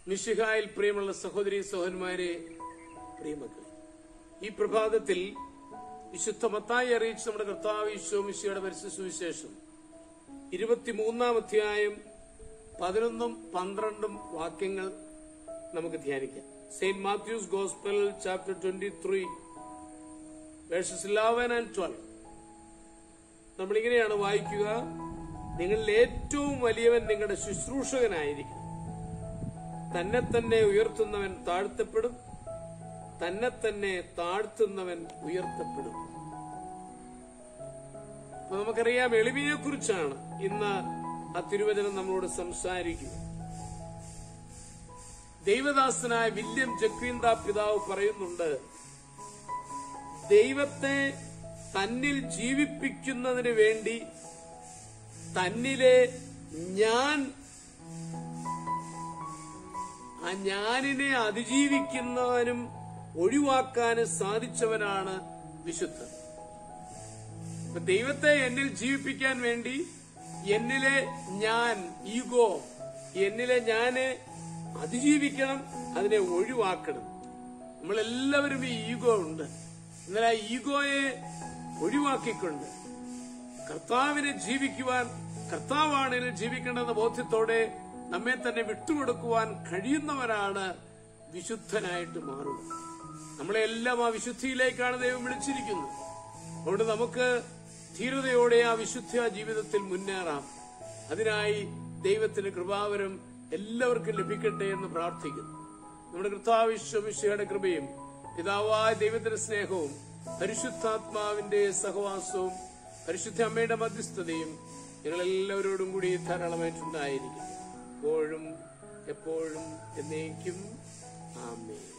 മിശിഹായിൽ പ്രിയമുള്ള സഹോദരി സഹോദരന്മാരെ പ്രിയമക്കളെ ഈ പ്രഭാതത്തിൽ വിശുദ്ധ മത്തായി അറിയിച്ച നമ്മുടെ കർത്താവ് ഈശോ മിശിയുടെ പരിശുദ്ധ സുവിശേഷം ഇരുപത്തിമൂന്നാം അധ്യായം പതിനൊന്നും പന്ത്രണ്ടും വാക്യങ്ങൾ നമുക്ക് ധ്യാനിക്കാം Saint Matthew's Gospel chapter twenty three verses eleven and twelve നമ്മളിങ്ങനെയാണ് വായിക്കുക നിങ്ങളിൽ ഏറ്റവും വലിയവൻ നിങ്ങളുടെ ശുശ്രൂഷകനായിരിക്കും തന്നെ തന്നെ ഉയർത്തുന്നവൻ താഴ്ത്തപ്പെടും തന്നെ തന്നെ താഴ്ത്തുന്നവൻ ഉയർത്തപ്പെടും അപ്പൊ നമുക്കറിയാം എളിമയെ കുറിച്ചാണ് ഇന്ന് ആ തിരുവചനം നമ്മളോട് സംസാരിക്കുക ദൈവദാസനായ വില്യം ജക്വീന്ത പിതാവ് പറയുന്നുണ്ട് ദൈവത്തെ തന്നിൽ ജീവിപ്പിക്കുന്നതിന് വേണ്ടി തന്നിലെ ഞാൻ ആ ഞാനിനെ അതിജീവിക്കുന്നവനും ഒഴിവാക്കാനും സാധിച്ചവനാണ് വിശുദ്ധൻ അപ്പൊ ദൈവത്തെ എന്നിൽ ജീവിപ്പിക്കാൻ വേണ്ടി എന്നിലെ ഞാൻ ഈഗോ എന്നിലെ ഞാന് അതിജീവിക്കണം അതിനെ ഒഴിവാക്കണം നമ്മളെല്ലാവരും ഈ ഈഗോ ഉണ്ട് എന്നാൽ ആ ഈഗോയെ ഒഴിവാക്കിക്കൊണ്ട് കർത്താവിനെ ജീവിക്കുവാൻ കർത്താവാണ് ഇതിൽ ജീവിക്കേണ്ടെന്ന ബോധ്യത്തോടെ നമ്മെ തന്നെ വിട്ടുകൊടുക്കുവാൻ കഴിയുന്നവരാണ് വിശുദ്ധനായിട്ട് മാറുക നമ്മളെ എല്ലാം ആ വിശുദ്ധിയിലേക്കാണ് ദൈവം വിളിച്ചിരിക്കുന്നത് അതുകൊണ്ട് നമുക്ക് ധീരതയോടെ ആ വിശുദ്ധ ജീവിതത്തിൽ മുന്നേറാം അതിനായി ദൈവത്തിന് കൃപാവരം എല്ലാവർക്കും ലഭിക്കട്ടെ എന്ന് പ്രാർത്ഥിക്കുന്നു നമ്മുടെ കർത്താവിശ്വമിശയുടെ കൃപയും പിതാവായ ദൈവത്തിന്റെ സ്നേഹവും പരിശുദ്ധാത്മാവിന്റെ സഹവാസവും പരിശുദ്ധ അമ്മയുടെ മധ്യസ്ഥതയും ഞങ്ങൾ എല്ലാവരോടും കൂടി ധാരാളമായിട്ടുണ്ടായിരിക്കും എപ്പോഴും എപ്പോഴും എന്നേക്കും ആമേ